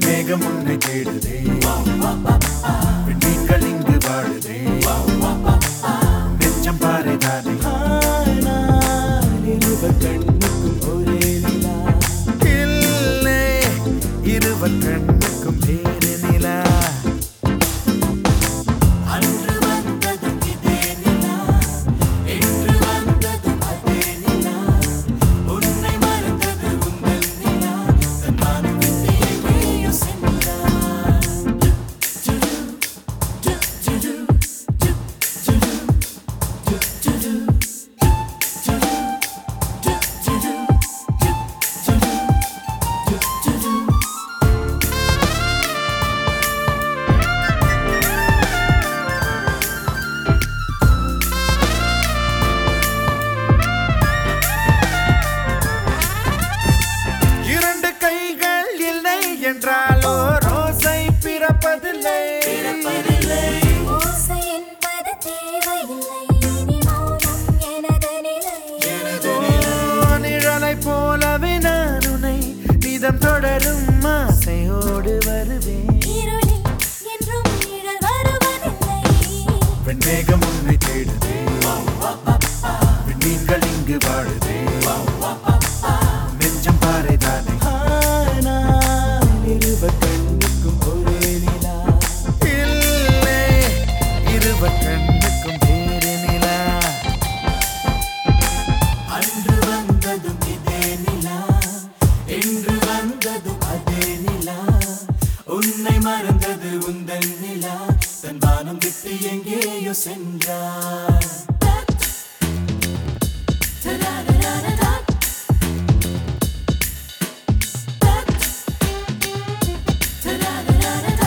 வெண்மேகம் உன்னை தேடுதே விண்மீன்கள் இங்கு வாழுதே நெஞ்சம் பாறைதானே இருவர் கண்ணுக்கும் ஒரே நிலா இல்லை இருவர் கண்ணுக்கும் வேறு நிலா அன்று வந்ததும் இதே நிலா இன்று வந்ததும் அதே நிலா உன்னை மறந்தது உங்கள் நிலா தன் வானம் விட்டு எங்கேயோ சென்றார் ஜுஜு, ஜு, ஜுஜு, ஜு, ஜுஜு, ஜு, ஜுஜு, ஜு, ஜுஜு, ஜு, ஜுஜு, ஜு, ஜுஜு, ஜு, ஜுஜு. இரண்டு கைகள் இல்லை என்றாலோ ரோசை பிறப்பதில்லை ஓசை என்பது தேவையில்லை இனி மௌனம் எனது நிலை ஓ, நிழலைப் போலவே நான் உன்னை நிதம் தொடரும் ஆசையோடு வருவேன் இருளில் என்றும் நிழல் வருவதில்லை வெண்மேகம் உன்னை தேடுதே விண்மீன்கள் இங்கு வாழுதே நெஞ்சம் பாறைதானே ஆனால் இருவர் கண்ணுக்கும் ஒரே நிலா இல்லை இருவர் கண்ணுக்கும் வேறு நிலா அன்று வந்ததும் இதே நிலா இன்று வந்ததும் அதே நிலா உன்னை மறந்தது உந்தன் நிலா தன் வானம் விட்டு எங்கேயோ சென்றார் தரரரரரரா. தரரரரரரா.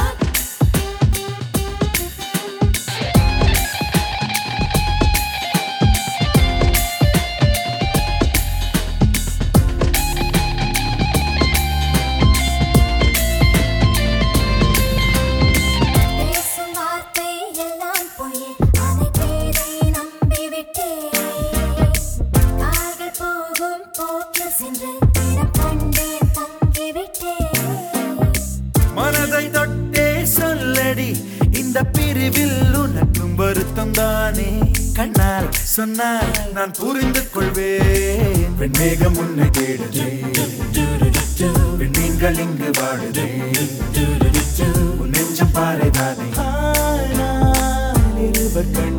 பேசும் வார்த்தை எல்லாம் பொய் அனைத்தேதை நம்பிவிட்டேன் கால்கள் போகும் போக்கில் சென்று இடம் கண்டேன் தங்கிவிட்டேன் மனதை தொட்டே சொல்லடி இந்த பிரிவில் உனக்கும் வருத்தம் தானே கண்ணால் சொன்னால் நான் புரிந்து கொள்வேன் வெண்மேகம் உன்னை தேடுதே விண்மீன்கள் இங்கு வாழுதே உன் நெஞ்சம் பாறைதானே ஆனால் இருவர் கண்